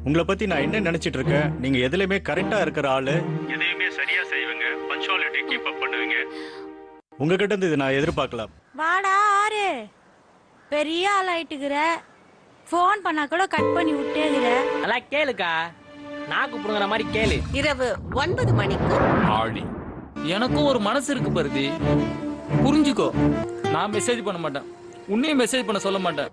உங்களை பத்தி நான் என்ன நினைச்சிட்டு இருக்கேன் நீங்க எதுலயுமே கரெக்டா இருக்கிற ஆளு எதையுமே சரியா செய்வீங்க பஞ்சுவாலிட்டி கீப் அப் பண்ணுவீங்க உங்ககிட்ட இருந்து இது நான் எதிர்பார்க்கலாம் வாடா ஆறு பெரிய ஆளாயிட்டுக்கிற ஃபோன் பண்ணா கூட கட் பண்ணி விட்டேங்கிற நல்லா கேளுக்கா நாக்கு புடுங்குற மாதிரி கேளு இரவு ஒன்பது மணிக்கு ஆழி எனக்கும் ஒரு மனசு இருக்கு பருதி புரிஞ்சுக்கோ நான் மெசேஜ் பண்ண மாட்டேன் உன்னையும் மெசேஜ் பண்ண சொல்ல மாட்டேன்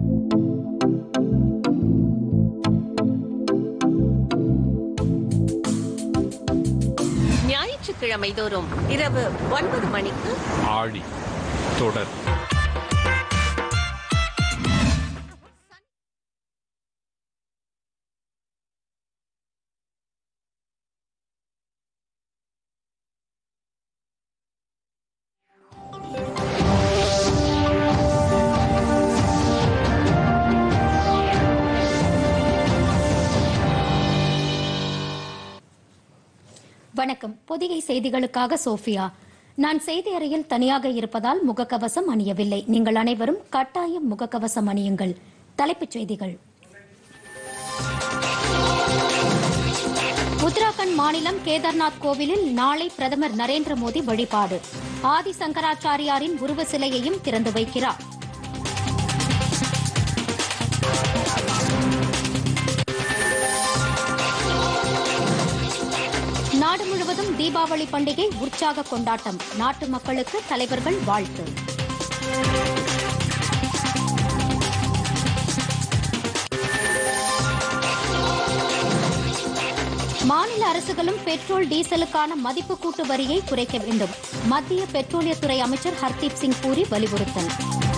ஞாயிற்றுக்கிழமை தோறும் இரவு ஒன்பது மணிக்கு ஆழி தொடர் வணக்கம் பொதிகை செய்திகளுக்காக சோஃபியா நான் செய்தி அறையில் தனியாக இருப்பதால் முகக்கவசம் அணியவில்லை நீங்கள் அனைவரும் கட்டாயம் முகக்கவசம் அணியுங்கள் தலைப்புச் செய்திகள் உத்தராகண்ட் மாநிலம் கேதார்நாத் கோவிலில் நாளை பிரதமர் நரேந்திர மோடி வழிபாடு ஆதி சங்கராச்சாரியாரின் உருவ சிலையையும் திறந்து வைக்கிறார் நாடு முழுவதும் தீபாவளி பண்டிகை உற்சாக கொண்டாட்டம் நாட்டு மக்களுக்கு தலைவர்கள் வாழ்த்து மாநில அரசுகளும் பெட்ரோல் டீசலுக்கான மதிப்பு கூட்டு வரியை குறைக்க வேண்டும் மத்திய பெட்ரோலியத்துறை அமைச்சர் ஹர்தீப் சிங் பூரி வலியுறுத்தல்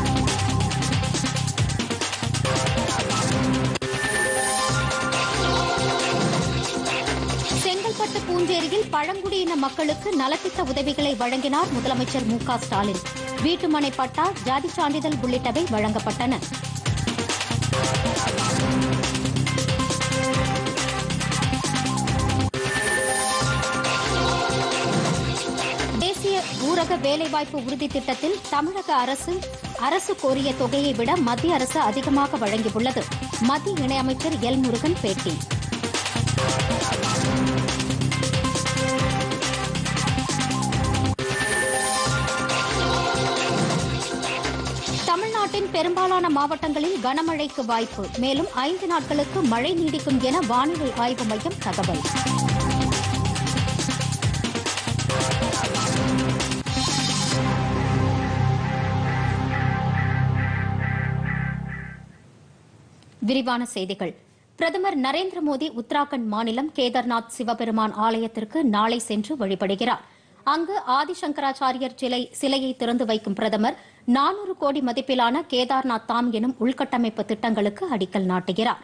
செங்கல்பட்டு பூஞ்சேரியில் பழங்குடியின மக்களுக்கு நலத்திட்ட உதவிகளை வழங்கினார் முதலமைச்சர் மு க ஸ்டாலின் வீட்டுமனை பட்டா ஜாதி சான்றிதழ் உள்ளிட்டவை வழங்கப்பட்டன தேசிய ஊரக வேலைவாய்ப்பு உறுதி திட்டத்தில் தமிழக அரசு அரசு கோரிய தொகையை விட மத்திய அரசு அதிகமாக வழங்கியுள்ளது மத்திய இணையமைச்சர் எல் முருகன் பேட்டி தமிழ்நாட்டின் பெரும்பாலான மாவட்டங்களில் கனமழைக்கு வாய்ப்பு மேலும் ஐந்து நாட்களுக்கு மழை நீடிக்கும் என வானிலை ஆய்வு மையம் தகவல் விரிவான செய்திகள் பிரதமர் நரேந்திர மோடி உத்தராகண்ட் மாநிலம் கேதார்நாத் சிவபெருமான் ஆலயத்திற்கு நாளை சென்று வழிபடுகிறார் அங்கு ஆதிசங்கராச்சாரியர் சிலை சிலையை திறந்து வைக்கும் பிரதமர் நானூறு கோடி மதிப்பிலான கேதார்நாத் தாம் எனும் உள்கட்டமைப்பு திட்டங்களுக்கு அடிக்கல் நாட்டுகிறார்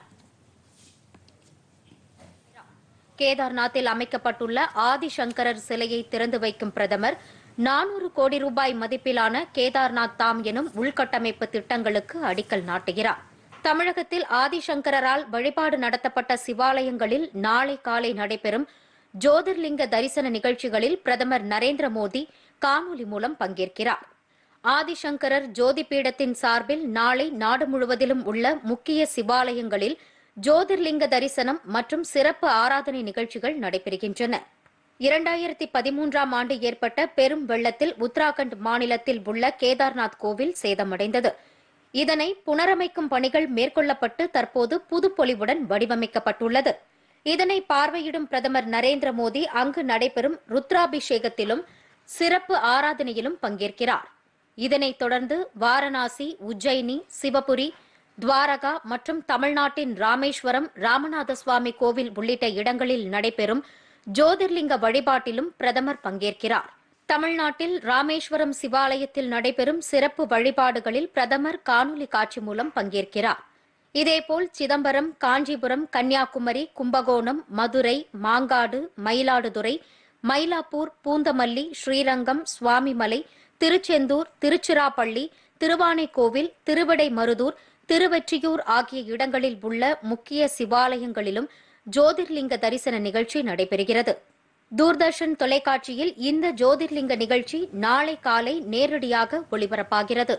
கேதார்நாத்தில் அமைக்கப்பட்டுள்ள ஆதிசங்கரர் சிலையை திறந்து வைக்கும் பிரதமர் நானூறு கோடி ரூபாய் மதிப்பிலான கேதார்நாத் தாம் எனும் உள்கட்டமைப்பு திட்டங்களுக்கு அடிக்கல் நாட்டுகிறார் தமிழகத்தில் ஆதிசங்கரால் வழிபாடு நடத்தப்பட்ட சிவாலயங்களில் நாளை காலை நடைபெறும் ஜோதிர்லிங்க தரிசன நிகழ்ச்சிகளில் பிரதமர் நரேந்திர மோடி காணொலி மூலம் பங்கேற்கிறார் ஆதிசங்கரர் ஜோதி பீடத்தின் சார்பில் நாளை நாடு முழுவதிலும் உள்ள முக்கிய சிவாலயங்களில் ஜோதிர்லிங்க தரிசனம் மற்றும் சிறப்பு ஆராதனை நிகழ்ச்சிகள் நடைபெறுகின்றன இரண்டாயிரத்தி பதிமூன்றாம் ஆண்டு ஏற்பட்ட பெரும் வெள்ளத்தில் உத்தராகண்ட் மாநிலத்தில் உள்ள கேதார்நாத் கோவில் சேதமடைந்தது இதனை புனரமைக்கும் பணிகள் மேற்கொள்ளப்பட்டு தற்போது புதுப்பொலிவுடன் வடிவமைக்கப்பட்டுள்ளது இதனை பார்வையிடும் பிரதமர் நரேந்திர மோடி அங்கு நடைபெறும் ருத்ராபிஷேகத்திலும் சிறப்பு ஆராதனையிலும் பங்கேற்கிறார் இதனைத் தொடர்ந்து வாரணாசி உஜ்ஜயினி சிவபுரி துவாரகா மற்றும் தமிழ்நாட்டின் ராமேஸ்வரம் ராமநாத சுவாமி கோவில் உள்ளிட்ட இடங்களில் நடைபெறும் ஜோதிர்லிங்க வழிபாட்டிலும் பிரதமர் பங்கேற்கிறார் தமிழ்நாட்டில் ராமேஸ்வரம் சிவாலயத்தில் நடைபெறும் சிறப்பு வழிபாடுகளில் பிரதமர் காணொலி காட்சி மூலம் பங்கேற்கிறார் இதேபோல் சிதம்பரம் காஞ்சிபுரம் கன்னியாகுமரி கும்பகோணம் மதுரை மாங்காடு மயிலாடுதுறை மயிலாப்பூர் பூந்தமல்லி ஸ்ரீரங்கம் சுவாமிமலை திருச்செந்தூர் திருச்சிராப்பள்ளி திருவானைக்கோவில் திருவிடைமருதூர் திருவெற்றியூர் ஆகிய இடங்களில் உள்ள முக்கிய சிவாலயங்களிலும் ஜோதிர்லிங்க தரிசன நிகழ்ச்சி நடைபெறுகிறது தூர்தர்ஷன் தொலைக்காட்சியில் இந்த ஜோதிர்லிங்க நிகழ்ச்சி நாளை காலை நேரடியாக ஒளிபரப்பாகிறது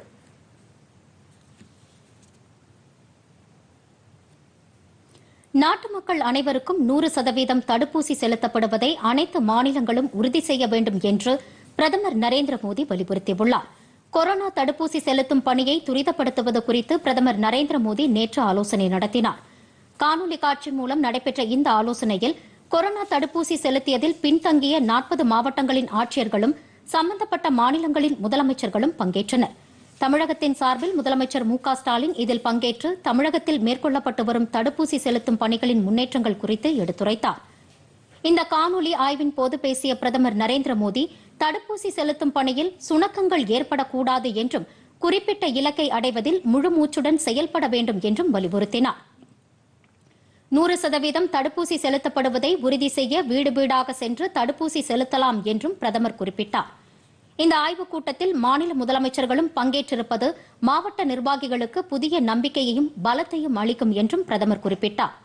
நாட்டு மக்கள் அனைவருக்கும் நூறு சதவீதம் தடுப்பூசி செலுத்தப்படுவதை அனைத்து மாநிலங்களும் உறுதி செய்ய வேண்டும் என்று பிரதமர் நரேந்திர மோடி வலியுறுத்தியுள்ளார் கொரோனா தடுப்பூசி செலுத்தும் பணியை துரிதப்படுத்துவது குறித்து பிரதமர் நரேந்திர மோடி நேற்று ஆலோசனை நடத்தினார் காணொலி காட்சி மூலம் நடைபெற்ற இந்த ஆலோசனையில் கொரோனா தடுப்பூசி செலுத்தியதில் பின்தங்கிய நாற்பது மாவட்டங்களின் ஆட்சியர்களும் சம்பந்தப்பட்ட மாநிலங்களின் முதலமைச்சர்களும் பங்கேற்றனர் தமிழகத்தின் சார்பில் முதலமைச்சர் மு க ஸ்டாலின் இதில் பங்கேற்று தமிழகத்தில் மேற்கொள்ளப்பட்டு வரும் தடுப்பூசி செலுத்தும் பணிகளின் முன்னேற்றங்கள் குறித்து எடுத்துரைத்தார் இந்த காணொலி ஆய்வின் போது பேசிய பிரதமர் நரேந்திர மோடி தடுப்பூசி செலுத்தும் பணியில் சுணக்கங்கள் ஏற்படக்கூடாது என்றும் குறிப்பிட்ட இலக்கை அடைவதில் முழுமூச்சுடன் செயல்பட வேண்டும் என்றும் வலியுறுத்தினார் நூறு சதவீதம் தடுப்பூசி செலுத்தப்படுவதை உறுதி செய்ய வீடு வீடாக சென்று தடுப்பூசி செலுத்தலாம் என்றும் பிரதமர் குறிப்பிட்டார் இந்த ஆய்வுக் கூட்டத்தில் மாநில முதலமைச்சர்களும் பங்கேற்றிருப்பது மாவட்ட நிர்வாகிகளுக்கு புதிய நம்பிக்கையையும் பலத்தையும் அளிக்கும் என்றும் பிரதமர் குறிப்பிட்டார்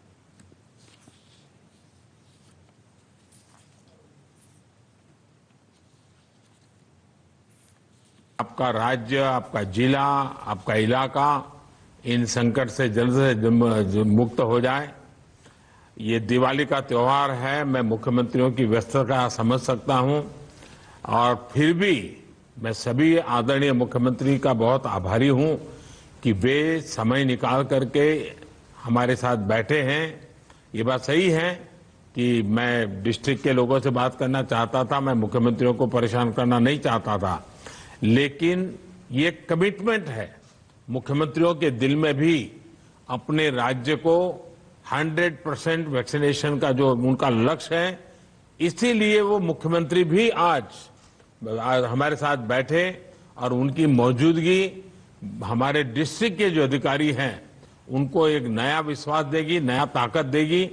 आपका राज्य आपका जिला आपका इलाका इन संकट से जल्द से जल्द मुक्त हो जाए ये दिवाली का त्योहार है मैं मुख्यमंत्रियों की व्यस्तता समझ सकता हूं और फिर भी मैं सभी आदरणीय मुख्यमंत्री का बहुत आभारी हूं कि वे समय निकाल करके हमारे साथ बैठे हैं ये बात सही है कि मैं डिस्ट्रिक्ट के लोगों से बात करना चाहता था मैं मुख्यमंत्रियों को परेशान करना नहीं चाहता था लेकिन ये कमिटमेंट है मुख्यमंत्रियों के दिल में भी अपने राज्य को 100 परसेंट वैक्सीनेशन का जो उनका लक्ष्य है इसीलिए वो मुख्यमंत्री भी आज आज हमारे साथ बैठे और उनकी मौजूदगी हमारे डिस्ट्रिक्ट के जो अधिकारी हैं उनको एक नया विश्वास देगी नया ताकत देगी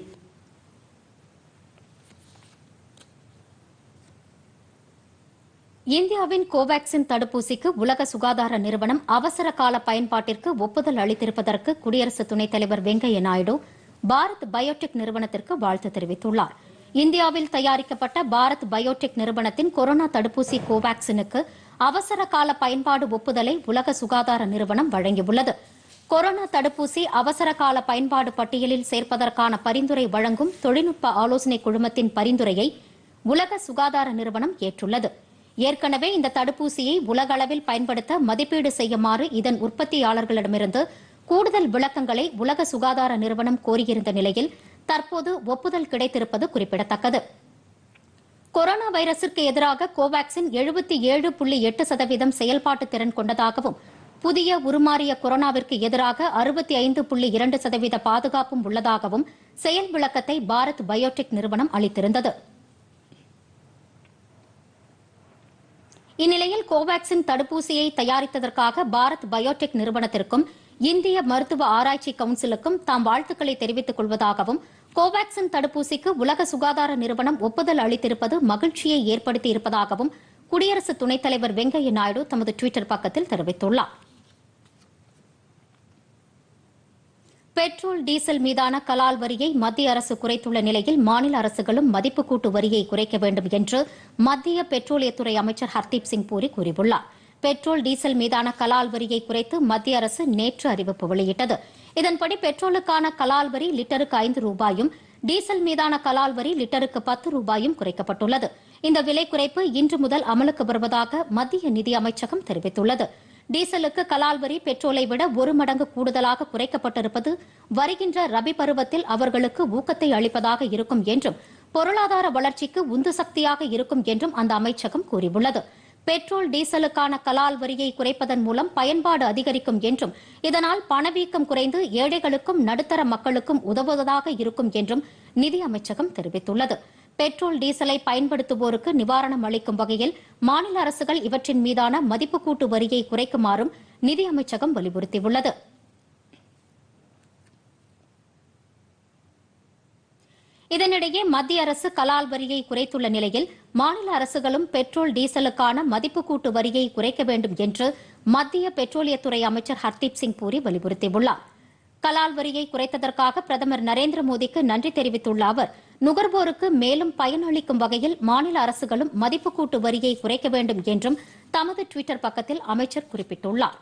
இந்தியாவின் கோவாக்சின் தடுப்பூசிக்கு உலக சுகாதார நிறுவனம் அவசர கால பயன்பாட்டிற்கு ஒப்புதல் அளித்திருப்பதற்கு குடியரசு துணைத் தலைவர் வெங்கையா நாயுடு பாரத் பயோடெக் நிறுவனத்திற்கு வாழ்த்து தெரிவித்துள்ளார் இந்தியாவில் தயாரிக்கப்பட்ட பாரத் பயோடெக் நிறுவனத்தின் கொரோனா தடுப்பூசி கோவாக்சினுக்கு அவசர கால பயன்பாடு ஒப்புதலை உலக சுகாதார நிறுவனம் வழங்கியுள்ளது கொரோனா தடுப்பூசி அவசர கால பயன்பாடு பட்டியலில் சேர்ப்பதற்கான பரிந்துரை வழங்கும் தொழில்நுட்ப ஆலோசனை குழுமத்தின் பரிந்துரையை உலக சுகாதார நிறுவனம் ஏற்றுள்ளது ஏற்கனவே இந்த தடுப்பூசியை உலக அளவில் பயன்படுத்த மதிப்பீடு செய்யுமாறு இதன் உற்பத்தியாளர்களிடமிருந்து கூடுதல் விளக்கங்களை உலக சுகாதார நிறுவனம் கோரியிருந்த நிலையில் தற்போது ஒப்புதல் கிடைத்திருப்பது குறிப்பிடத்தக்கது கொரோனா வைரஸிற்கு எதிராக கோவாக்சின் எழுபத்தி ஏழு புள்ளி எட்டு சதவீதம் செயல்பாட்டு திறன் கொண்டதாகவும் புதிய உருமாறிய கொரோனாவிற்கு எதிராக அறுபத்தி ஐந்து புள்ளி இரண்டு சதவீத பாதுகாப்பும் உள்ளதாகவும் செயல் விளக்கத்தை பாரத் பயோடெக் நிறுவனம் அளித்திருந்தது இந்நிலையில் கோவாக்சின் தடுப்பூசியை தயாரித்ததற்காக பாரத் பயோடெக் நிறுவனத்திற்கும் இந்திய மருத்துவ ஆராய்ச்சி கவுன்சிலுக்கும் தாம் வாழ்த்துக்களை தெரிவித்துக் கொள்வதாகவும் கோவாக்சின் தடுப்பூசிக்கு உலக சுகாதார நிறுவனம் ஒப்புதல் அளித்திருப்பது மகிழ்ச்சியை ஏற்படுத்தியிருப்பதாகவும் குடியரசு துணைத் தலைவர் வெங்கையா நாயுடு தமது டுவிட்டர் பக்கத்தில் தெரிவித்துள்ளார் பெட்ரோல் டீசல் மீதான கலால் வரியை மத்திய அரசு குறைத்துள்ள நிலையில் மாநில அரசுகளும் மதிப்பு கூட்டு வரியை குறைக்க வேண்டும் என்று மத்திய பெட்ரோலியத்துறை அமைச்சர் ஹர்தீப் சிங் பூரி கூறியுள்ளார் பெட்ரோல் டீசல் மீதான கலால் வரியை குறைத்து மத்திய அரசு நேற்று அறிவிப்பு வெளியிட்டது இதன்படி பெட்ரோலுக்கான கலால் வரி லிட்டருக்கு ஐந்து ரூபாயும் டீசல் மீதான கலால் வரி லிட்டருக்கு பத்து ரூபாயும் குறைக்கப்பட்டுள்ளது இந்த விலை குறைப்பு இன்று முதல் அமலுக்கு வருவதாக மத்திய நிதி அமைச்சகம் தெரிவித்துள்ளது டீசலுக்கு கலால் வரி பெட்ரோலை விட ஒரு மடங்கு கூடுதலாக குறைக்கப்பட்டிருப்பது வருகின்ற ரபி பருவத்தில் அவர்களுக்கு ஊக்கத்தை அளிப்பதாக இருக்கும் என்றும் பொருளாதார வளர்ச்சிக்கு உந்து சக்தியாக இருக்கும் என்றும் அந்த அமைச்சகம் கூறியுள்ளது பெட்ரோல் டீசலுக்கான கலால் வரியை குறைப்பதன் மூலம் பயன்பாடு அதிகரிக்கும் என்றும் இதனால் பணவீக்கம் குறைந்து ஏழைகளுக்கும் நடுத்தர மக்களுக்கும் உதவுவதாக இருக்கும் என்றும் நிதி அமைச்சகம் தெரிவித்துள்ளது பெட்ரோல் டீசலை பயன்படுத்துவோருக்கு நிவாரணம் அளிக்கும் வகையில் மாநில அரசுகள் இவற்றின் மீதான மதிப்பு கூட்டு வரியை குறைக்குமாறும் நிதி அமைச்சகம் வலியுறுத்தியுள்ளது இதனிடையே மத்திய அரசு கலால் வரியை குறைத்துள்ள நிலையில் மாநில அரசுகளும் பெட்ரோல் டீசலுக்கான மதிப்பு கூட்டு வரியை குறைக்க வேண்டும் என்று மத்திய பெட்ரோலியத்துறை அமைச்சர் ஹர்தீப் சிங் பூரி வலியுறுத்தியுள்ளார் கலால் வரியை குறைத்ததற்காக பிரதமர் நரேந்திர மோடிக்கு நன்றி தெரிவித்துள்ள அவர் நுகர்வோருக்கு மேலும் பயனளிக்கும் வகையில் மாநில அரசுகளும் மதிப்பு கூட்டு வரியை குறைக்க வேண்டும் என்றும் தமது டுவிட்டர் பக்கத்தில் அமைச்சர் குறிப்பிட்டுள்ளார்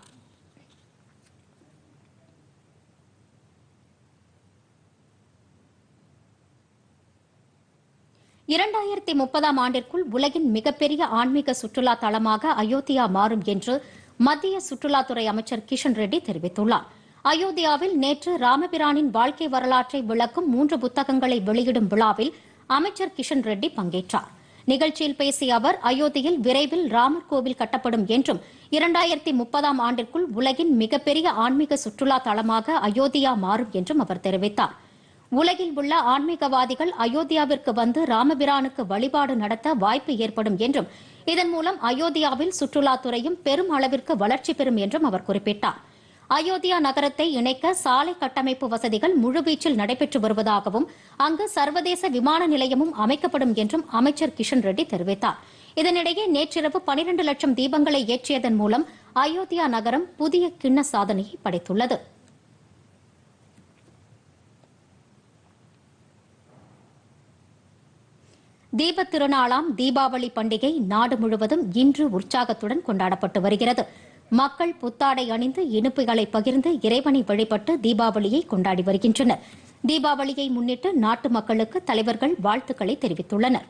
இரண்டாயிரத்தி முப்பதாம் ஆண்டிற்குள் உலகின் மிகப்பெரிய ஆன்மீக சுற்றுலா தலமாக அயோத்தியா மாறும் என்று மத்திய சுற்றுலாத்துறை அமைச்சர் கிஷன் ரெட்டி தெரிவித்துள்ளார் அயோத்தியாவில் நேற்று ராமபிரானின் வாழ்க்கை வரலாற்றை விளக்கும் மூன்று புத்தகங்களை வெளியிடும் விழாவில் அமைச்சர் கிஷன் ரெட்டி பங்கேற்றார் நிகழ்ச்சியில் பேசிய அவர் அயோத்தியில் விரைவில் ராமர் கோவில் கட்டப்படும் என்றும் இரண்டாயிரத்தி முப்பதாம் ஆண்டிற்குள் உலகின் மிகப்பெரிய ஆன்மீக சுற்றுலா தலமாக அயோத்தியா மாறும் என்றும் அவர் தெரிவித்தார் உலகில் உள்ள ஆன்மீகவாதிகள் அயோத்தியாவிற்கு வந்து ராமபிரானுக்கு வழிபாடு நடத்த வாய்ப்பு ஏற்படும் என்றும் இதன் மூலம் அயோத்தியாவில் சுற்றுலாத்துறையும் பெரும் அளவிற்கு வளர்ச்சி பெறும் என்றும் அவர் குறிப்பிட்டார் அயோத்தியா நகரத்தை இணைக்க சாலை கட்டமைப்பு வசதிகள் முழுவீச்சில் நடைபெற்று வருவதாகவும் அங்கு சர்வதேச விமான நிலையமும் அமைக்கப்படும் என்றும் அமைச்சர் கிஷன் ரெட்டி தெரிவித்தார் இதனிடையே நேற்றிரவு பனிரண்டு லட்சம் தீபங்களை ஏற்றியதன் மூலம் அயோத்தியா நகரம் புதிய கிண்ண சாதனையை படைத்துள்ளது தீபத் திருநாளாம் தீபாவளி பண்டிகை நாடு முழுவதும் இன்று உற்சாகத்துடன் கொண்டாடப்பட்டு வருகிறது மக்கள் புத்தாடை அணிந்து இனிப்புகளை பகிர்ந்து இறைவனை வழிபட்டு தீபாவளியை கொண்டாடி வருகின்றனர் தீபாவளியை முன்னிட்டு நாட்டு மக்களுக்கு தலைவர்கள் வாழ்த்துக்களை தெரிவித்துள்ளனர்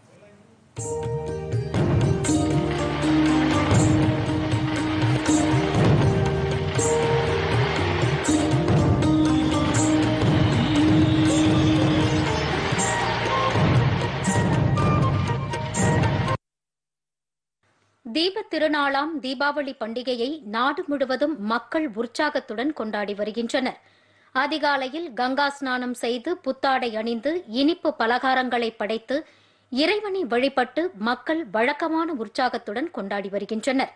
தீபத் திருநாளாம் தீபாவளி பண்டிகையை நாடு முழுவதும் மக்கள் உற்சாகத்துடன் கொண்டாடி வருகின்றனர் அதிகாலையில் கங்கா ஸ்நானம் செய்து புத்தாடை அணிந்து இனிப்பு பலகாரங்களை படைத்து இறைவனை வழிபட்டு மக்கள் வழக்கமான உற்சாகத்துடன் கொண்டாடி வருகின்றனர்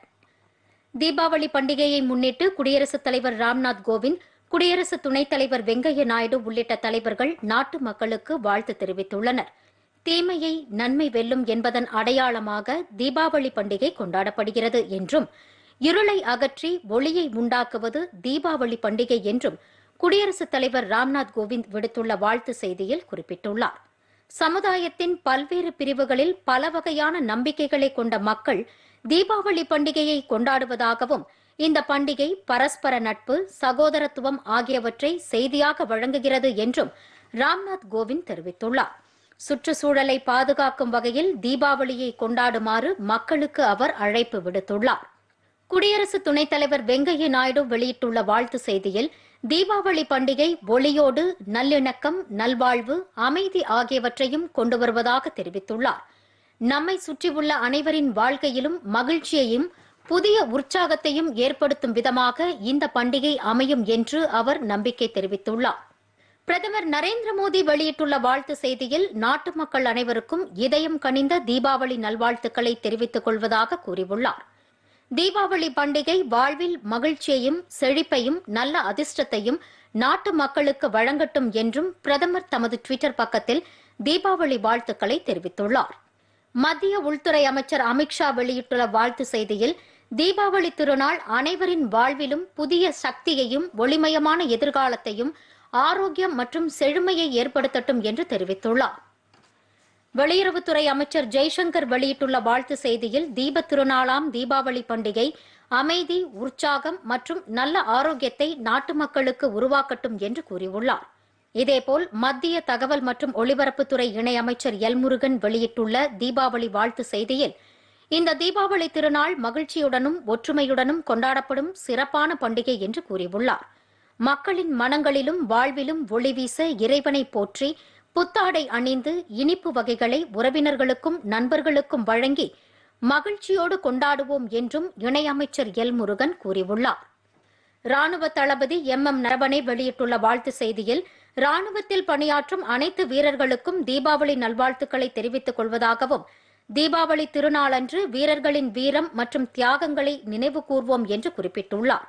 தீபாவளி பண்டிகையை முன்னிட்டு குடியரசுத் தலைவர் ராம்நாத் கோவிந்த் குடியரசு துணைத் தலைவர் வெங்கையா நாயுடு உள்ளிட்ட தலைவர்கள் நாட்டு மக்களுக்கு வாழ்த்து தெரிவித்துள்ளனர் தீமையை நன்மை வெல்லும் என்பதன் அடையாளமாக தீபாவளி பண்டிகை கொண்டாடப்படுகிறது என்றும் இருளை அகற்றி ஒளியை உண்டாக்குவது தீபாவளி பண்டிகை என்றும் குடியரசுத் தலைவர் ராம்நாத் கோவிந்த் விடுத்துள்ள வாழ்த்து செய்தியில் குறிப்பிட்டுள்ளார் சமுதாயத்தின் பல்வேறு பிரிவுகளில் பல வகையான நம்பிக்கைகளை கொண்ட மக்கள் தீபாவளி பண்டிகையை கொண்டாடுவதாகவும் இந்த பண்டிகை பரஸ்பர நட்பு சகோதரத்துவம் ஆகியவற்றை செய்தியாக வழங்குகிறது என்றும் ராம்நாத் கோவிந்த் தெரிவித்துள்ளார் சுற்றுச்சூழலை பாதுகாக்கும் வகையில் தீபாவளியை கொண்டாடுமாறு மக்களுக்கு அவர் அழைப்பு விடுத்துள்ளார் குடியரசு துணைத் தலைவர் வெங்கையா நாயுடு வெளியிட்டுள்ள வாழ்த்து செய்தியில் தீபாவளி பண்டிகை ஒளியோடு நல்லிணக்கம் நல்வாழ்வு அமைதி ஆகியவற்றையும் கொண்டு வருவதாக தெரிவித்துள்ளார் நம்மை சுற்றியுள்ள அனைவரின் வாழ்க்கையிலும் மகிழ்ச்சியையும் புதிய உற்சாகத்தையும் ஏற்படுத்தும் விதமாக இந்த பண்டிகை அமையும் என்று அவர் நம்பிக்கை தெரிவித்துள்ளார் பிரதமர் நரேந்திர மோடி வெளியிட்டுள்ள வாழ்த்து செய்தியில் நாட்டு மக்கள் அனைவருக்கும் இதயம் கனிந்த தீபாவளி நல்வாழ்த்துக்களை தெரிவித்துக் கொள்வதாக கூறியுள்ளார் தீபாவளி பண்டிகை வாழ்வில் மகிழ்ச்சியையும் செழிப்பையும் நல்ல அதிர்ஷ்டத்தையும் நாட்டு மக்களுக்கு வழங்கட்டும் என்றும் பிரதமர் தமது டுவிட்டர் பக்கத்தில் தீபாவளி வாழ்த்துக்களை தெரிவித்துள்ளார் மத்திய உள்துறை அமைச்சர் அமித்ஷா வெளியிட்டுள்ள வாழ்த்து செய்தியில் தீபாவளி திருநாள் அனைவரின் வாழ்விலும் புதிய சக்தியையும் ஒளிமயமான எதிர்காலத்தையும் ஆரோக்கியம் மற்றும் செழுமையை ஏற்படுத்தட்டும் என்று தெரிவித்துள்ளார் வெளியுறவுத்துறை அமைச்சர் ஜெய்சங்கர் வெளியிட்டுள்ள வாழ்த்து செய்தியில் தீபத் திருநாளாம் தீபாவளி பண்டிகை அமைதி உற்சாகம் மற்றும் நல்ல ஆரோக்கியத்தை நாட்டு மக்களுக்கு உருவாக்கட்டும் என்று கூறியுள்ளார் இதேபோல் மத்திய தகவல் மற்றும் ஒலிபரப்புத்துறை இணையமைச்சர் எல் முருகன் வெளியிட்டுள்ள தீபாவளி வாழ்த்து செய்தியில் இந்த தீபாவளி திருநாள் மகிழ்ச்சியுடனும் ஒற்றுமையுடனும் கொண்டாடப்படும் சிறப்பான பண்டிகை என்று கூறியுள்ளார் மக்களின் மனங்களிலும் வாழ்விலும் ஒளி வீச இறைவனை போற்றி புத்தாடை அணிந்து இனிப்பு வகைகளை உறவினர்களுக்கும் நண்பர்களுக்கும் வழங்கி மகிழ்ச்சியோடு கொண்டாடுவோம் என்றும் இணையமைச்சர் எல் முருகன் கூறியுள்ளார் ராணுவ தளபதி எம் எம் நரவனே வெளியிட்டுள்ள வாழ்த்து செய்தியில் ராணுவத்தில் பணியாற்றும் அனைத்து வீரர்களுக்கும் தீபாவளி நல்வாழ்த்துக்களை தெரிவித்துக் கொள்வதாகவும் தீபாவளி திருநாளன்று வீரர்களின் வீரம் மற்றும் தியாகங்களை நினைவு கூர்வோம் என்று குறிப்பிட்டுள்ளார்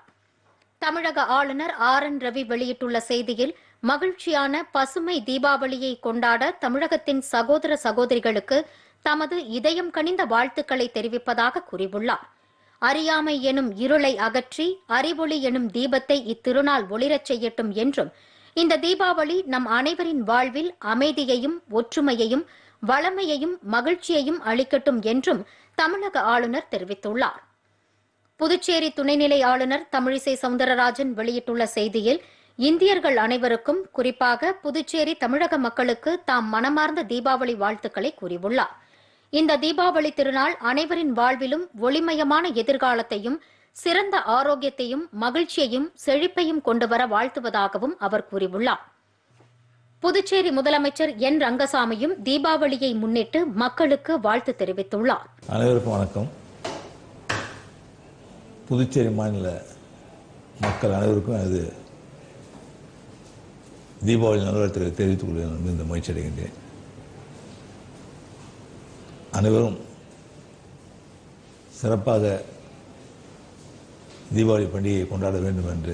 தமிழக ஆளுநர் ஆர் என் ரவி வெளியிட்டுள்ள செய்தியில் மகிழ்ச்சியான பசுமை தீபாவளியை கொண்டாட தமிழகத்தின் சகோதர சகோதரிகளுக்கு தமது இதயம் கனிந்த வாழ்த்துக்களை தெரிவிப்பதாக கூறியுள்ளார் அறியாமை எனும் இருளை அகற்றி அறிவொளி எனும் தீபத்தை இத்திருநாள் ஒளிரச் செய்யட்டும் என்றும் இந்த தீபாவளி நம் அனைவரின் வாழ்வில் அமைதியையும் ஒற்றுமையையும் வளமையையும் மகிழ்ச்சியையும் அளிக்கட்டும் என்றும் தமிழக ஆளுநர் தெரிவித்துள்ளார் புதுச்சேரி துணைநிலை ஆளுநர் தமிழிசை சவுந்தரராஜன் வெளியிட்டுள்ள செய்தியில் இந்தியர்கள் அனைவருக்கும் குறிப்பாக புதுச்சேரி தமிழக மக்களுக்கு தாம் மனமார்ந்த தீபாவளி வாழ்த்துக்களை கூறியுள்ளார் இந்த தீபாவளி திருநாள் அனைவரின் வாழ்விலும் ஒளிமயமான எதிர்காலத்தையும் சிறந்த ஆரோக்கியத்தையும் மகிழ்ச்சியையும் செழிப்பையும் கொண்டுவர வாழ்த்துவதாகவும் அவர் கூறியுள்ளார் புதுச்சேரி முதலமைச்சர் என் ரங்கசாமியும் தீபாவளியை முன்னிட்டு மக்களுக்கு வாழ்த்து தெரிவித்துள்ளார் அனைவருக்கும் வணக்கம் புதுச்சேரி மாநில மக்கள் அனைவருக்கும் அது தீபாவளி நல்வாழ்த்துக்களை தெரிவித்துக் கொள்கிறேன் மிகுந்த மகிழ்ச்சி அடைகின்றேன் அனைவரும் சிறப்பாக தீபாவளி பண்டிகையை கொண்டாட வேண்டும் என்று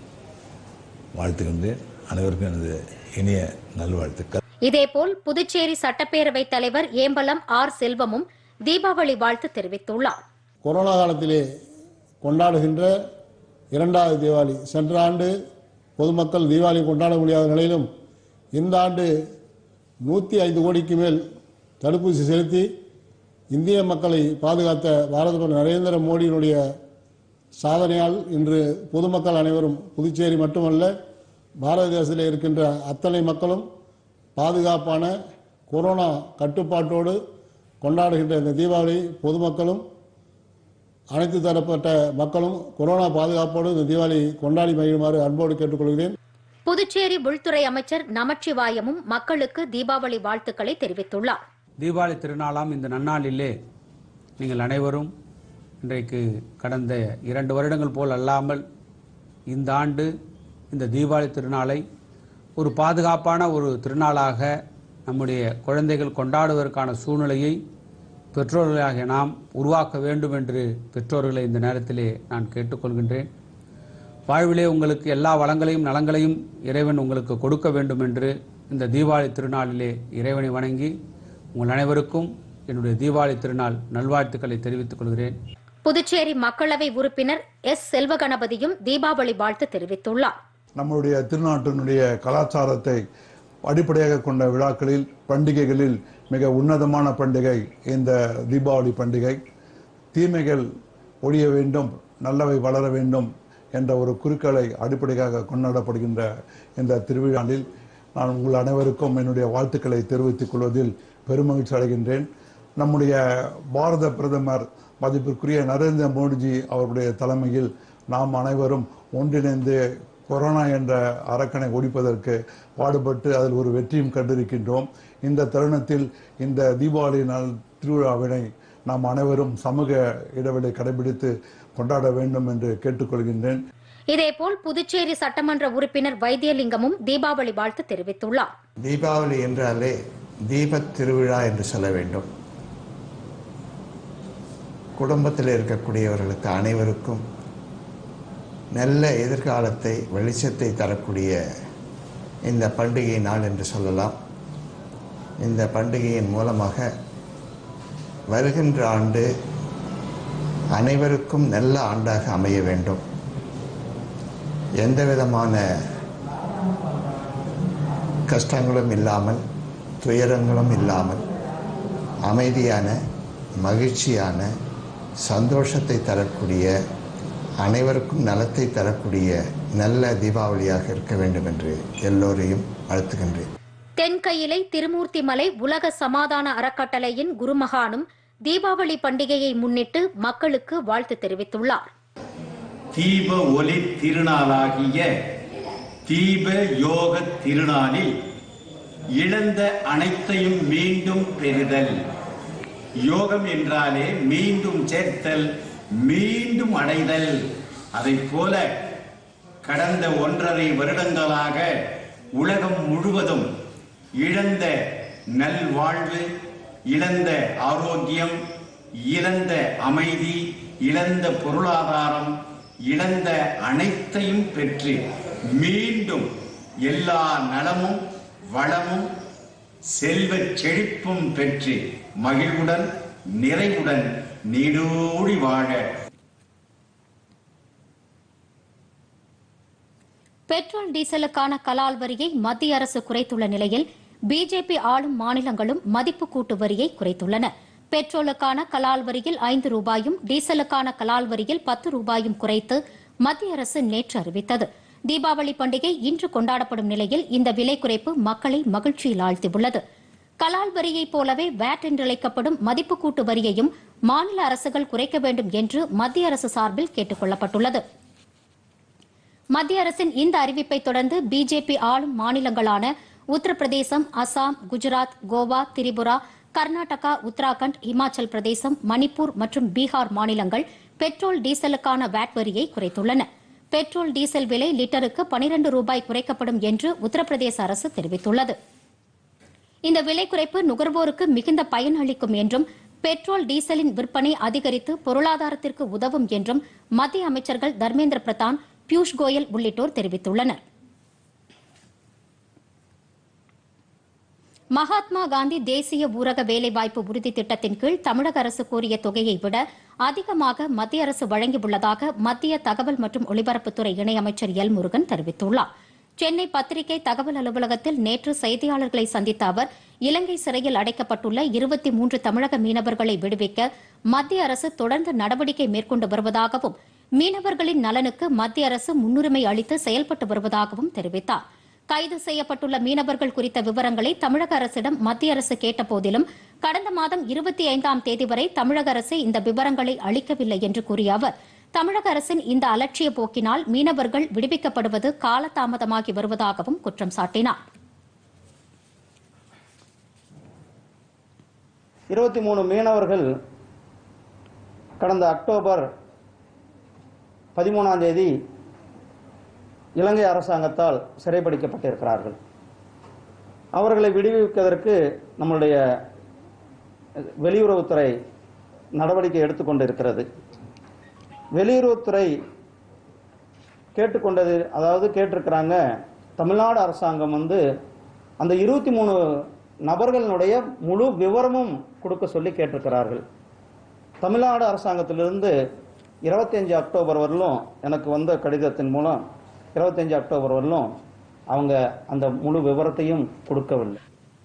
வாழ்த்துகின்றேன் அனைவருக்கும் எனது இனிய நல்வாழ்த்துக்கள் இதேபோல் புதுச்சேரி சட்டப்பேரவைத் தலைவர் ஏம்பலம் ஆர் செல்வமும் தீபாவளி வாழ்த்து தெரிவித்துள்ளார் கொரோனா காலத்திலே கொண்டாடுகின்ற இரண்டாவது தீபாவளி சென்ற ஆண்டு பொதுமக்கள் தீபாவளி கொண்டாட முடியாத நிலையிலும் இந்த ஆண்டு நூற்றி ஐந்து கோடிக்கு மேல் தடுப்பூசி செலுத்தி இந்திய மக்களை பாதுகாத்த பாரத பிரதமர் நரேந்திர மோடியினுடைய சாதனையால் இன்று பொதுமக்கள் அனைவரும் புதுச்சேரி மட்டுமல்ல பாரத தேசத்தில் இருக்கின்ற அத்தனை மக்களும் பாதுகாப்பான கொரோனா கட்டுப்பாட்டோடு கொண்டாடுகின்ற இந்த தீபாவளி பொதுமக்களும் அனைத்து தரப்பட்ட மக்களும் கொரோனா பாதுகாப்போடு இந்த தீபாவளி கொண்டாடி மகிழுமாறு அன்போடு கேட்டுக்கொள்கிறேன் புதுச்சேரி உள்துறை அமைச்சர் நமச்சிவாயமும் மக்களுக்கு தீபாவளி வாழ்த்துக்களை தெரிவித்துள்ளார் தீபாவளி திருநாளாம் இந்த நன்னாளிலே நீங்கள் அனைவரும் இன்றைக்கு கடந்த இரண்டு வருடங்கள் போல் அல்லாமல் இந்த ஆண்டு இந்த தீபாவளி திருநாளை ஒரு பாதுகாப்பான ஒரு திருநாளாக நம்முடைய குழந்தைகள் கொண்டாடுவதற்கான சூழ்நிலையை பெற்றோர்களாகிய நாம் உருவாக்க வேண்டும் என்று பெற்றோர்களை இந்த நேரத்திலே நான் கேட்டுக்கொள்கின்றேன் வாழ்விலே உங்களுக்கு எல்லா வளங்களையும் நலங்களையும் இறைவன் உங்களுக்கு கொடுக்க வேண்டும் என்று இந்த தீபாவளி திருநாளிலே இறைவனை வணங்கி உங்கள் அனைவருக்கும் என்னுடைய தீபாவளி திருநாள் நல்வாழ்த்துக்களை தெரிவித்துக் கொள்கிறேன் புதுச்சேரி மக்களவை உறுப்பினர் எஸ் செல்வகணபதியும் தீபாவளி வாழ்த்து தெரிவித்துள்ளார் நம்முடைய திருநாட்டினுடைய கலாச்சாரத்தை அடிப்படையாக கொண்ட விழாக்களில் பண்டிகைகளில் மிக உன்னதமான பண்டிகை இந்த தீபாவளி பண்டிகை தீமைகள் ஒழிய வேண்டும் நல்லவை வளர வேண்டும் என்ற ஒரு குறிக்கோளை அடிப்படையாக கொண்டாடப்படுகின்ற இந்த திருவிழாவில் நான் உங்கள் அனைவருக்கும் என்னுடைய வாழ்த்துக்களை தெரிவித்துக் கொள்வதில் பெருமகிழ்ச்சி அடைகின்றேன் நம்முடைய பாரத பிரதமர் மதிப்பிற்குரிய நரேந்திர மோடிஜி அவருடைய தலைமையில் நாம் அனைவரும் ஒன்றிணைந்து கொரோனா என்ற அரக்கனை ஒழிப்பதற்கு பாடுபட்டு அதில் ஒரு வெற்றியும் கண்டிருக்கின்றோம் இந்த தருணத்தில் இந்த தீபாவளி நாள் திருவிழாவினை நாம் அனைவரும் சமூக இடைவெளி கடைபிடித்து கொண்டாட வேண்டும் என்று கேட்டுக்கொள்கின்றேன் இதேபோல் புதுச்சேரி சட்டமன்ற உறுப்பினர் வைத்தியலிங்கமும் தீபாவளி வாழ்த்து தெரிவித்துள்ளார் தீபாவளி என்றாலே தீபத் திருவிழா என்று சொல்ல வேண்டும் குடும்பத்தில் இருக்கக்கூடியவர்களுக்கு அனைவருக்கும் நல்ல எதிர்காலத்தை வெளிச்சத்தை தரக்கூடிய இந்த பண்டிகை நாள் என்று சொல்லலாம் இந்த பண்டிகையின் மூலமாக வருகின்ற ஆண்டு அனைவருக்கும் நல்ல ஆண்டாக அமைய வேண்டும் எந்த விதமான கஷ்டங்களும் இல்லாமல் துயரங்களும் இல்லாமல் அமைதியான மகிழ்ச்சியான சந்தோஷத்தை தரக்கூடிய அனைவருக்கும் நலத்தை தரக்கூடிய நல்ல தீபாவளியாக இருக்க வேண்டும் என்று எல்லோரையும் வாழ்த்துகின்றேன் தென்கையிலை திருமூர்த்திமலை உலக சமாதான அறக்கட்டளையின் குருமகானும் தீபாவளி பண்டிகையை முன்னிட்டு மக்களுக்கு வாழ்த்து தெரிவித்துள்ளார் தீப ஒளி திருநாளாகிய தீப யோக திருநாளில் இழந்த அனைத்தையும் மீண்டும் பெறுதல் யோகம் என்றாலே மீண்டும் சேர்த்தல் மீண்டும் அடைதல் அதைப் போல கடந்த ஒன்றரை வருடங்களாக உலகம் முழுவதும் இழந்த நல்வாழ்வு இழந்த ஆரோக்கியம் இழந்த அமைதி இழந்த பொருளாதாரம் இழந்த அனைத்தையும் பெற்று மீண்டும் எல்லா நலமும் வளமும் செல்வச் செழிப்பும் பெற்று மகிழ்வுடன் நிறைவுடன் நீடூழி வாழ பெட்ரோல் டீசலுக்கான கலால் வரியை மத்திய அரசு குறைத்துள்ள நிலையில் பிஜேபி ஆளும் மாநிலங்களும் மதிப்பு கூட்டு வரியை குறைத்துள்ளன பெட்ரோலுக்கான கலால் வரியில் ஐந்து ரூபாயும் டீசலுக்கான கலால் வரியில் பத்து ரூபாயும் குறைத்து மத்திய அரசு நேற்று அறிவித்தது தீபாவளி பண்டிகை இன்று கொண்டாடப்படும் நிலையில் இந்த விலை குறைப்பு மக்களை மகிழ்ச்சியில் ஆழ்த்தியுள்ளது கலால் வரியைப் போலவே வேட் என்றழைக்கப்படும் மதிப்பு கூட்டு வரியையும் மாநில அரசுகள் குறைக்க வேண்டும் என்று மத்திய அரசு சார்பில் கேட்டுக் கொள்ளப்பட்டுள்ளது மத்திய அரசின் இந்த அறிவிப்பை தொடர்ந்து பிஜேபி ஆளும் மாநிலங்களான உத்தரப்பிரதேசம் அசாம் குஜராத் கோவா திரிபுரா கர்நாடகா உத்தராகண்ட் இமாச்சல் பிரதேசம் மணிப்பூர் மற்றும் பீகார் மாநிலங்கள் பெட்ரோல் டீசலுக்கான வேட் வரியை குறைத்துள்ளன பெட்ரோல் டீசல் விலை லிட்டருக்கு 12 ரூபாய் குறைக்கப்படும் என்று உத்தரப்பிரதேச அரசு தெரிவித்துள்ளது இந்த விலை குறைப்பு நுகர்வோருக்கு மிகுந்த பயன் அளிக்கும் என்றும் பெட்ரோல் டீசலின் விற்பனை அதிகரித்து பொருளாதாரத்திற்கு உதவும் என்றும் மத்திய அமைச்சர்கள் தர்மேந்திர பிரதான் பியூஷ் கோயல் உள்ளிட்டோர் தெரிவித்துள்ளனர் மகாத்மா காந்தி தேசிய ஊரக வேலைவாய்ப்பு உறுதி திட்டத்தின் கீழ் தமிழக அரசு கோரிய தொகையை விட அதிகமாக மத்திய அரசு வழங்கியுள்ளதாக மத்திய தகவல் மற்றும் ஒலிபரப்புத்துறை இணையமைச்சர் எல் முருகன் தெரிவித்துள்ளார் சென்னை பத்திரிகை தகவல் அலுவலகத்தில் நேற்று செய்தியாளர்களை சந்தித்த அவர் இலங்கை சிறையில் அடைக்கப்பட்டுள்ள இருபத்தி மூன்று தமிழக மீனவர்களை விடுவிக்க மத்திய அரசு தொடர்ந்து நடவடிக்கை மேற்கொண்டு வருவதாகவும் மீனவர்களின் நலனுக்கு மத்திய அரசு முன்னுரிமை அளித்து செயல்பட்டு வருவதாகவும் தெரிவித்தார் கைது செய்யப்பட்டுள்ள மீனவர்கள் குறித்த விவரங்களை தமிழக அரசிடம் மத்திய அரசு கேட்டபோதிலும் கடந்த மாதம் இருபத்தி ஐந்தாம் தேதி வரை தமிழக அரசு இந்த விவரங்களை அளிக்கவில்லை என்று கூறிய அவர் தமிழக அரசின் இந்த அலட்சிய போக்கினால் மீனவர்கள் விடுவிக்கப்படுவது காலதாமதமாகி வருவதாகவும் குற்றம் சாட்டினார் இருபத்தி மூணு மீனவர்கள் கடந்த அக்டோபர் பதிமூணாம் தேதி இலங்கை அரசாங்கத்தால் சிறைப்பிடிக்கப்பட்டிருக்கிறார்கள் அவர்களை விடுவிப்பதற்கு நம்மளுடைய வெளியுறவுத்துறை நடவடிக்கை எடுத்துக்கொண்டு இருக்கிறது வெளியுறவுத்துறை கேட்டுக்கொண்டது அதாவது கேட்டிருக்கிறாங்க தமிழ்நாடு அரசாங்கம் வந்து அந்த இருபத்தி மூணு நபர்களுடைய முழு விவரமும் கொடுக்க சொல்லி கேட்டிருக்கிறார்கள் தமிழ்நாடு அரசாங்கத்திலிருந்து 25 அக்டோபர் வரலும் எனக்கு வந்த கடிதத்தின் மூலம் 25 அக்டோபர் வரலும் அவங்க அந்த முழு விவரத்தையும் கொடுக்கவில்லை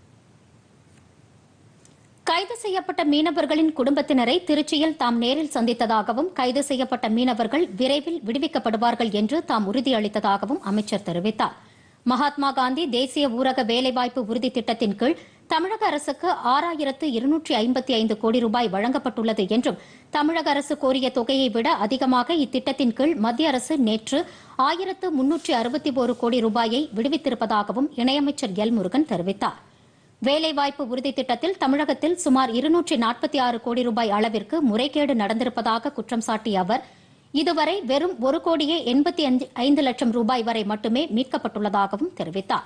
கைது செய்யப்பட்ட மீனவர்களின் குடும்பத்தினரை திருச்சியில் தாம் நேரில் சந்தித்ததாகவும் கைது செய்யப்பட்ட மீனவர்கள் விரைவில் விடுவிக்கப்படுவார்கள் என்று தாம் உறுதியளித்ததாகவும் அமைச்சர் தெரிவித்தார் மகாத்மா காந்தி தேசிய ஊரக வேலைவாய்ப்பு உறுதி திட்டத்தின் கீழ் தமிழக அரசுக்கு ஆறாயிரத்து இருநூற்றி ஐம்பத்தி ஐந்து கோடி ரூபாய் வழங்கப்பட்டுள்ளது என்றும் தமிழக அரசு கோரிய தொகையை விட அதிகமாக இத்திட்டத்தின் கீழ் மத்திய அரசு நேற்று ஆயிரத்து முன்னூற்றி அறுபத்தி ஒரு கோடி ரூபாயை விடுவித்திருப்பதாகவும் இணையமைச்சர் எல் முருகன் தெரிவித்தார் வேலைவாய்ப்பு உறுதி திட்டத்தில் தமிழகத்தில் சுமார் இருநூற்றி நாற்பத்தி ஆறு கோடி ரூபாய் அளவிற்கு முறைகேடு நடந்திருப்பதாக குற்றம் சாட்டிய அவர் இதுவரை வெறும் ஒரு கோடியே எண்பத்தி ஐந்து லட்சம் ரூபாய் வரை மட்டுமே மீட்கப்பட்டுள்ளதாகவும் தெரிவித்தார்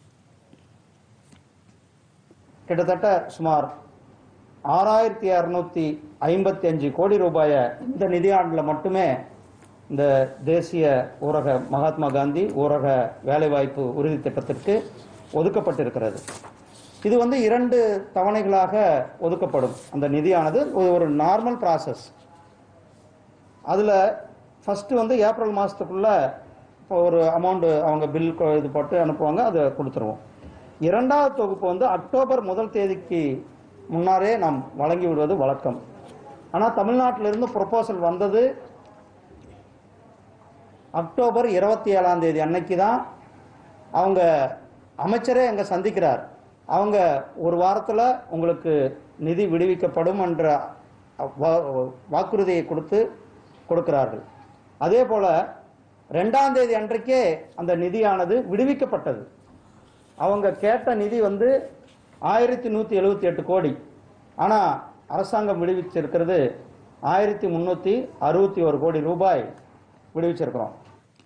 கிட்டத்தட்ட சுமார் ஆறாயிரத்தி இரநூத்தி ஐம்பத்தி அஞ்சு கோடி ரூபாயை இந்த நிதியாண்டில் மட்டுமே இந்த தேசிய ஊரக மகாத்மா காந்தி ஊரக வேலைவாய்ப்பு உறுதி திட்டத்திற்கு ஒதுக்கப்பட்டிருக்கிறது இது வந்து இரண்டு தவணைகளாக ஒதுக்கப்படும் அந்த நிதியானது ஒரு- ஒரு நார்மல் ப்ராசஸ் அதில் ஃபஸ்ட்டு வந்து ஏப்ரல் மாதத்துக்குள்ள ஒரு அமௌண்ட் அவங்க பில் இது போட்டு அனுப்புவாங்க அதை கொடுத்துருவோம் இரண்டாவது தொகுப்பு வந்து அக்டோபர் முதல் தேதிக்கு முன்னாரே நாம் வழங்கி விடுவது வழக்கம் ஆனால் தமிழ்நாட்டிலிருந்து ப்ரொபோசல் வந்தது அக்டோபர் இருபத்தி ஏழாம் தேதி அன்னைக்கு தான் அவங்க அமைச்சரே அங்கே சந்திக்கிறார் அவங்க ஒரு வாரத்தில் உங்களுக்கு நிதி விடுவிக்கப்படும் என்ற வா- வாக்குறுதியை கொடுத்து கொடுக்கிறார்கள் அதே போல ரெண்டாம் தேதி அன்றைக்கே அந்த நிதியானது விடுவிக்கப்பட்டது அவங்க கேட்ட நிதி வந்து ஆயிரத்தி நூற்றி எழுபத்தி எட்டு கோடி ஆனால் அரசாங்கம் விடுவிச்சிருக்கிறது ஆயிரத்தி முந்நூற்றி அறுபத்தி ஒரு கோடி ரூபாய் விடுவிச்சிருக்கிறோம்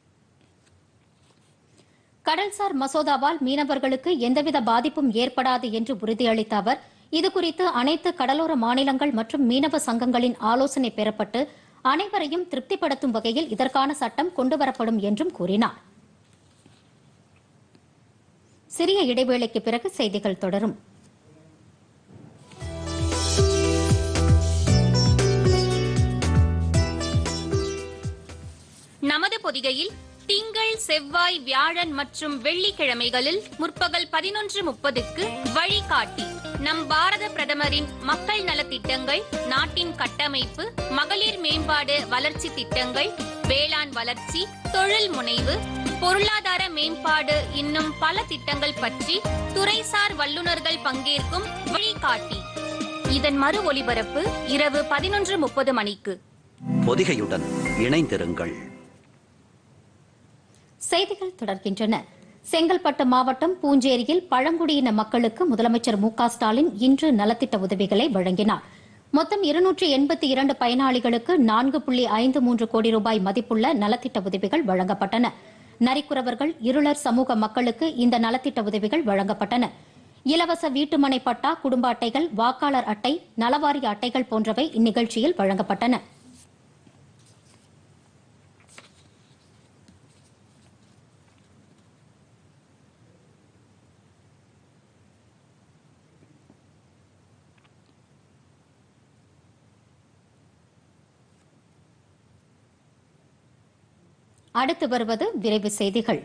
கடல்சார் மசோதாவால் மீனவர்களுக்கு எந்தவித பாதிப்பும் ஏற்படாது என்று உறுதியளித்த அவர் இதுகுறித்து அனைத்து கடலோர மாநிலங்கள் மற்றும் மீனவ சங்கங்களின் ஆலோசனை பெறப்பட்டு அனைவரையும் திருப்திப்படுத்தும் வகையில் இதற்கான சட்டம் கொண்டுவரப்படும் என்றும் கூறினார் சிறிய இடைவேளைக்கு பிறகு செய்திகள் தொடரும் நமது பொதிகையில் திங்கள் செவ்வாய் வியாழன் மற்றும் வெள்ளிக்கிழமைகளில் முற்பகல் பதினொன்று முப்பதுக்கு வழிகாட்டி நம் பாரத பிரதமரின் மக்கள் நலத்திட்டங்கள் நாட்டின் கட்டமைப்பு மகளிர் மேம்பாடு வளர்ச்சி திட்டங்கள் வேளாண் வளர்ச்சி தொழில் முனைவு பொருளாதார மேம்பாடு இன்னும் பல திட்டங்கள் பற்றி துறைசார் வல்லுநர்கள் பங்கேற்கும் வழிகாட்டி இதன் மறு ஒலிபரப்பு இரவு பதினொன்று முப்பது மணிக்கு பொதிகையுடன் இணைந்திருங்கள் செய்திகள் தொடர்கின்றன செங்கல்பட்டு மாவட்டம் பூஞ்சேரியில் பழங்குடியின மக்களுக்கு முதலமைச்சர் மு க ஸ்டாலின் இன்று நலத்திட்ட உதவிகளை வழங்கினார் மொத்தம் இருநூற்று எண்பத்தி இரண்டு பயனாளிகளுக்கு நான்கு புள்ளி ஐந்து மூன்று கோடி ரூபாய் மதிப்புள்ள நலத்திட்ட உதவிகள் வழங்கப்பட்டன நரிக்குறவர்கள் இருளர் சமூக மக்களுக்கு இந்த நலத்திட்ட உதவிகள் வழங்கப்பட்டன இலவச வீட்டுமனை பட்டா குடும்ப அட்டைகள் வாக்காளர் அட்டை நலவாரிய அட்டைகள் போன்றவை இந்நிகழ்ச்சியில் வழங்கப்பட்டன அடுத்து வருவது விரைவு செய்திகள்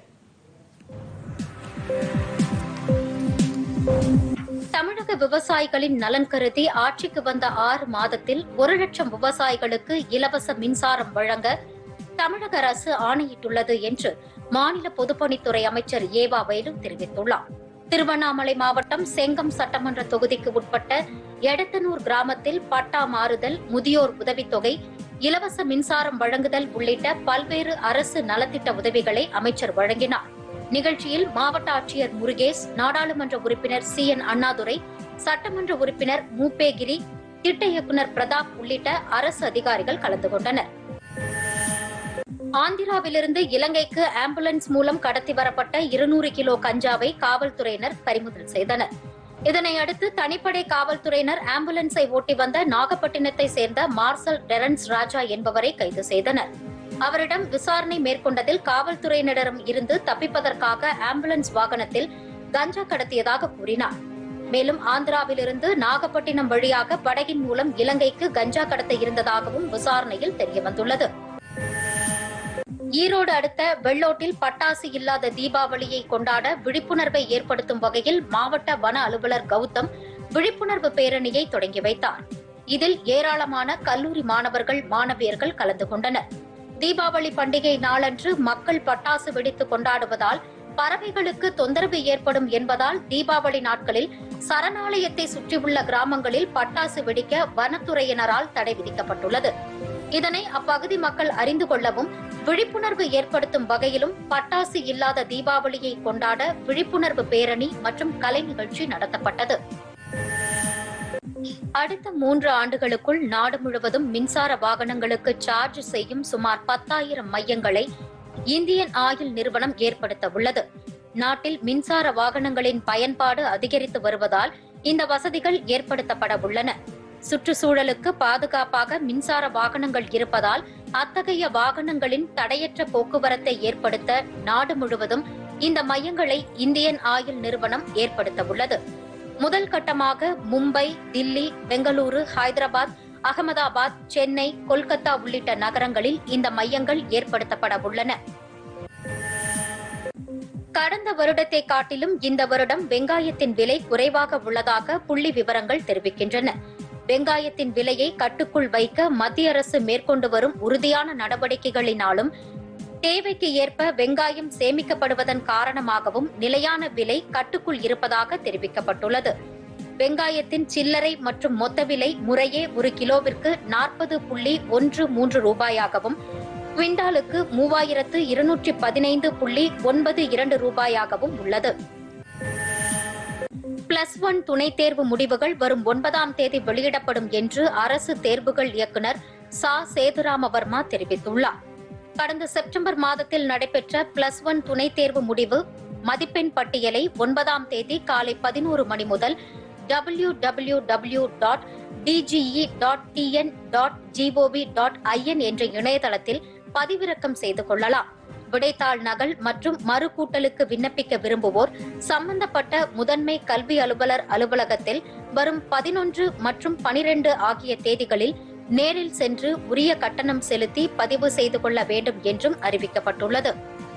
தமிழக விவசாயிகளின் நலன் கருதி ஆட்சிக்கு வந்த ஆறு மாதத்தில் ஒரு லட்சம் விவசாயிகளுக்கு இலவச மின்சாரம் வழங்க தமிழக அரசு ஆணையிட்டுள்ளது என்று மாநில பொதுப்பணித்துறை அமைச்சர் ஏவா வேலு தெரிவித்துள்ளார் திருவண்ணாமலை மாவட்டம் செங்கம் சட்டமன்ற தொகுதிக்கு உட்பட்ட எடத்தனூர் கிராமத்தில் பட்டா மாறுதல் முதியோர் உதவித்தொகை இலவச மின்சாரம் வழங்குதல் உள்ளிட்ட பல்வேறு அரசு நலத்திட்ட உதவிகளை அமைச்சர் வழங்கினார் நிகழ்ச்சியில் மாவட்ட ஆட்சியர் முருகேஷ் நாடாளுமன்ற உறுப்பினர் சி என் அண்ணாதுரை சட்டமன்ற உறுப்பினர் மூப்பேகிரி திட்ட இயக்குநர் பிரதாப் உள்ளிட்ட அரசு அதிகாரிகள் கலந்து கொண்டனர் ஆந்திராவிலிருந்து இலங்கைக்கு ஆம்புலன்ஸ் மூலம் கடத்தி வரப்பட்ட இருநூறு கிலோ கஞ்சாவை காவல்துறையினர் பறிமுதல் செய்தனர் இதனையடுத்து தனிப்படை காவல்துறையினர் ஆம்புலன்ஸை ஓட்டி வந்த நாகப்பட்டினத்தை சேர்ந்த மார்சல் டெரன்ஸ் ராஜா என்பவரை கைது செய்தனர் அவரிடம் விசாரணை மேற்கொண்டதில் காவல்துறையினரிடம் இருந்து தப்பிப்பதற்காக ஆம்புலன்ஸ் வாகனத்தில் கஞ்சா கடத்தியதாக கூறினார் மேலும் ஆந்திராவிலிருந்து நாகப்பட்டினம் வழியாக படகின் மூலம் இலங்கைக்கு கஞ்சா கடத்த இருந்ததாகவும் விசாரணையில் தெரியவந்துள்ளது ஈரோடு அடுத்த வெள்ளோட்டில் பட்டாசு இல்லாத தீபாவளியை கொண்டாட விழிப்புணர்வை ஏற்படுத்தும் வகையில் மாவட்ட வன அலுவலர் கௌதம் விழிப்புணர்வு பேரணியை தொடங்கி வைத்தார் இதில் ஏராளமான கல்லூரி மாணவர்கள் மாணவியர்கள் கலந்து கொண்டனர் தீபாவளி பண்டிகை நாளன்று மக்கள் பட்டாசு வெடித்து கொண்டாடுவதால் பறவைகளுக்கு தொந்தரவு ஏற்படும் என்பதால் தீபாவளி நாட்களில் சரணாலயத்தை சுற்றியுள்ள கிராமங்களில் பட்டாசு வெடிக்க வனத்துறையினரால் தடை விதிக்கப்பட்டுள்ளது இதனை அப்பகுதி மக்கள் அறிந்து கொள்ளவும் விழிப்புணர்வு ஏற்படுத்தும் வகையிலும் பட்டாசு இல்லாத தீபாவளியை கொண்டாட விழிப்புணர்வு பேரணி மற்றும் கலை நிகழ்ச்சி நடத்தப்பட்டது அடுத்த மூன்று ஆண்டுகளுக்குள் நாடு முழுவதும் மின்சார வாகனங்களுக்கு சார்ஜ் செய்யும் சுமார் பத்தாயிரம் மையங்களை இந்தியன் ஆயில் நிறுவனம் ஏற்படுத்த உள்ளது நாட்டில் மின்சார வாகனங்களின் பயன்பாடு அதிகரித்து வருவதால் இந்த வசதிகள் ஏற்படுத்தப்பட உள்ளன சுற்றுச்சூழலுக்கு பாதுகாப்பாக மின்சார வாகனங்கள் இருப்பதால் அத்தகைய வாகனங்களின் தடையற்ற போக்குவரத்தை ஏற்படுத்த நாடு முழுவதும் இந்த மையங்களை இந்தியன் ஆயில் நிறுவனம் ஏற்படுத்த உள்ளது முதல் கட்டமாக மும்பை தில்லி பெங்களூரு ஹைதராபாத் அகமதாபாத் சென்னை கொல்கத்தா உள்ளிட்ட நகரங்களில் இந்த மையங்கள் ஏற்படுத்தப்பட உள்ளன கடந்த வருடத்தை காட்டிலும் இந்த வருடம் வெங்காயத்தின் விலை குறைவாக உள்ளதாக புள்ளி விவரங்கள் தெரிவிக்கின்றன வெங்காயத்தின் விலையை கட்டுக்குள் வைக்க மத்திய அரசு மேற்கொண்டு வரும் உறுதியான நடவடிக்கைகளினாலும் தேவைக்கு ஏற்ப வெங்காயம் சேமிக்கப்படுவதன் காரணமாகவும் நிலையான விலை கட்டுக்குள் இருப்பதாக தெரிவிக்கப்பட்டுள்ளது வெங்காயத்தின் சில்லறை மற்றும் மொத்த விலை முறையே ஒரு கிலோவிற்கு நாற்பது புள்ளி ஒன்று மூன்று ரூபாயாகவும் குவிண்டாலுக்கு மூவாயிரத்து இருநூற்றி பதினைந்து புள்ளி ஒன்பது இரண்டு ரூபாயாகவும் உள்ளது பிளஸ் ஒன் துணைத் தேர்வு முடிவுகள் வரும் ஒன்பதாம் தேதி வெளியிடப்படும் என்று அரசு தேர்வுகள் இயக்குநர் சா சேதுராமவர்மா தெரிவித்துள்ளார் கடந்த செப்டம்பர் மாதத்தில் நடைபெற்ற பிளஸ் ஒன் துணைத் தேர்வு முடிவு மதிப்பெண் பட்டியலை ஒன்பதாம் தேதி காலை பதினோரு மணி முதல் W W W dot DGE dot TN dot GOV dot IN என்ற இணையதளத்தில் பதிவிறக்கம் செய்து கொள்ளலாம் விடைத்தாள் நகல் மற்றும் மறுகூட்டலுக்கு விண்ணப்பிக்க விரும்புவோர் சம்பந்தப்பட்ட முதன்மை கல்வி அலுவலர் அலுவலகத்தில் வரும் பதினொன்று மற்றும் பனிரெண்டு ஆகிய தேதிகளில் நேரில் சென்று உரிய கட்டணம் செலுத்தி பதிவு செய்து கொள்ள வேண்டும் என்றும் அறிவிக்கப்பட்டுள்ளது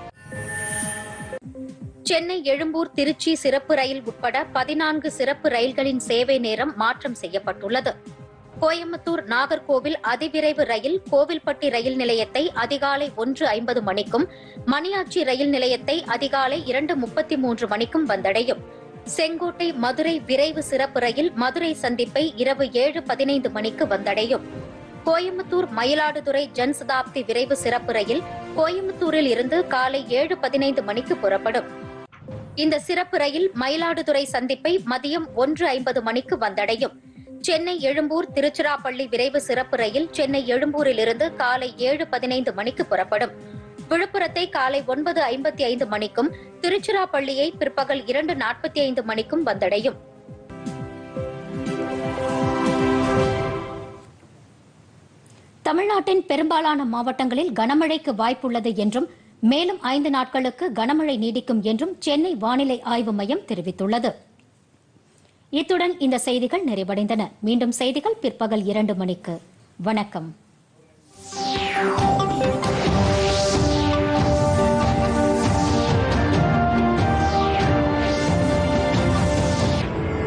சென்னை எழும்பூர் திருச்சி சிறப்பு ரயில் உட்பட பதினான்கு சிறப்பு ரயில்களின் சேவை நேரம் மாற்றம் செய்யப்பட்டுள்ளது கோயம்புத்தூர் நாகர்கோவில் அதிவிரைவு ரயில் கோவில்பட்டி ரயில் நிலையத்தை அதிகாலை ஒன்று ஐம்பது மணிக்கும் மணியாச்சி ரயில் நிலையத்தை அதிகாலை இரண்டு முப்பத்தி மூன்று மணிக்கும் வந்தடையும் செங்கோட்டை மதுரை விரைவு சிறப்பு ரயில் மதுரை சந்திப்பை இரவு ஏழு பதினைந்து மணிக்கு வந்தடையும் கோயம்புத்தூர் மயிலாடுதுறை ஜன்சதாப்தி விரைவு சிறப்பு ரயில் கோயம்புத்தூரில் இருந்து காலை ஏழு பதினைந்து மணிக்கு புறப்படும் இந்த சிறப்பு ரயில் மயிலாடுதுறை சந்திப்பை மதியம் ஒன்று ஐம்பது மணிக்கு வந்தடையும் சென்னை எழும்பூர் திருச்சிராப்பள்ளி விரைவு சிறப்பு ரயில் சென்னை எழும்பூரில் இருந்து காலை ஏழு பதினைந்து மணிக்கு புறப்படும் விழுப்புரத்தை காலை ஒன்பது ஐம்பத்தி ஐந்து மணிக்கும் திருச்சிராப்பள்ளியை பிற்பகல் இரண்டு நாற்பத்தி ஐந்து மணிக்கும் வந்தடையும் தமிழ்நாட்டின் பெரும்பாலான மாவட்டங்களில் கனமழைக்கு வாய்ப்புள்ளது என்றும் மேலும் ஐந்து நாட்களுக்கு கனமழை நீடிக்கும் என்றும் சென்னை வானிலை ஆய்வு மையம் தெரிவித்துள்ளது இத்துடன் இந்த செய்திகள் நிறைவடைந்தன மீண்டும் செய்திகள் பிற்பகல் இரண்டு மணிக்கு வணக்கம்